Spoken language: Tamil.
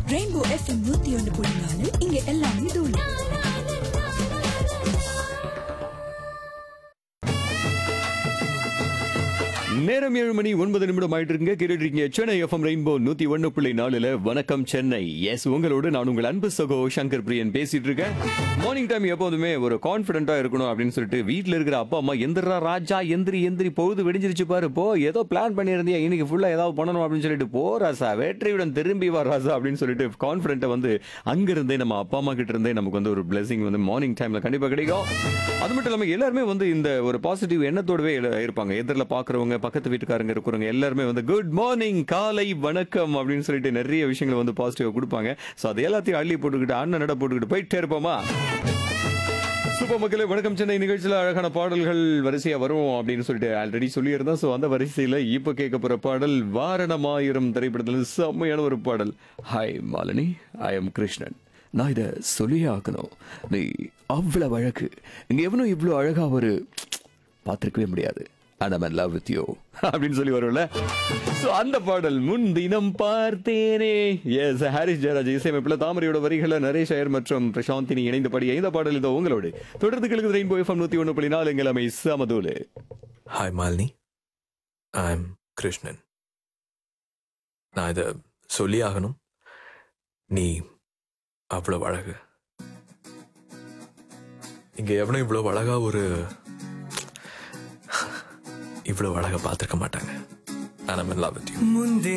ரெயின்போ எஃப்எம் நூத்தி ஒன்று புள்ளி நாலு இங்க எல்லாமே தூளு நேரம் ஏழு மணி ஒன்பது நிமிடம் ஆயிட்டு இருக்குங்க கேட்டுட்டு இருக்கீங்க சென்னை எஃப்எம் ரெயின்போ நூத்தி ஒன்னு புள்ளி நாலுல வணக்கம் சென்னை எஸ் உங்களோடு நான் உங்கள் அன்பு சகோ சங்கர் பிரியன் பேசிட்டு இருக்கேன் மார்னிங் டைம் எப்போதுமே ஒரு கான்பிடண்டா இருக்கணும் அப்படின்னு சொல்லிட்டு வீட்ல இருக்கிற அப்பா அம்மா எந்திரா ராஜா எந்திரி எந்திரி பொழுது வெடிஞ்சிருச்சு பாரு போ ஏதோ பிளான் பண்ணியிருந்தியா இன்னைக்கு ஃபுல்லா ஏதாவது பண்ணணும் அப்படின்னு சொல்லிட்டு போ ராசா வெற்றியுடன் திரும்பி வா ராசா அப்படின்னு சொல்லிட்டு கான்பிடண்ட்டை வந்து அங்கிருந்தே நம்ம அப்பா அம்மா கிட்ட இருந்தே நமக்கு வந்து ஒரு பிளெஸிங் வந்து மார்னிங் டைம்ல கண்டிப்பா கிடைக்கும் அது மட்டும் இல்லாம எல்லாருமே வந்து இந்த ஒரு பாசிட்டிவ் எண்ணத்தோடவே இல- இருப்பாங்க எதிரில் பாக்குறவங்க பக்கத்து வீட்டுக்காரங்க இருக்கிறவங்க எல்லாருமே வந்து குட் மார்னிங் காலை வணக்கம் அப்படின்னு சொல்லிட்டு நிறைய விஷயங்களை வந்து பாசிட்டிவா கொடுப்பாங்க ஸோ அது எல்லாத்தையும் அள்ளி போட்டுக்கிட்டு அண்ணன் நட போட்டுக்கிட்டு போயிட்டே இருப்போமா சூப்பர் மக்களே வணக்கம் சென்னை நிகழ்ச்சியில் அழகான பாடல்கள் வரிசையா வரும் அப்படின்னு சொல்லிட்டு ஆல்ரெடி சொல்லியிருந்தோம் ஸோ அந்த வரிசையில இப்போ கேட்க போற பாடல் வாரணமாயிரம் திரைப்படத்தில் செம்மையான ஒரு பாடல் hi Malini I'm Krishnan நான் இதை சொல்லியே ஆக்கணும் நீ அவ்வளவு அழகு இங்க எவனும் இவ்வளோ அழகா ஒரு பார்த்துருக்கவே முடியாது and I'm in love with you அப்படின்னு சொல்லி வரும்ல ஸோ அந்த பாடல் முன் தினம் பார்த்தேனே எஸ் ஹாரிஸ் ஜெயராஜ் இசையமைப்பில் தாமரையோட வரிகளை நரேஷ் ஐயர் மற்றும் பிரசாந்தினி இணைந்த படி இந்த பாடல் இதோ உங்களோடு தொடர்ந்து கிழக்கு ரெயின்போ எஃப்எம் நூற்றி ஒன்று புள்ளி நாலு எங்கள் அமை சமதூலு hi Malini I'm Krishnan நான் இதை சொல்லி ஆகணும் நீ அவ்வளோ அழகு இங்க எவனும் இவ்வளோ அழகா ஒரு இவ்வளோ அழகா பார்த்துருக்க மாட்டாங்க நான் லவ் வித் யூ முந்தின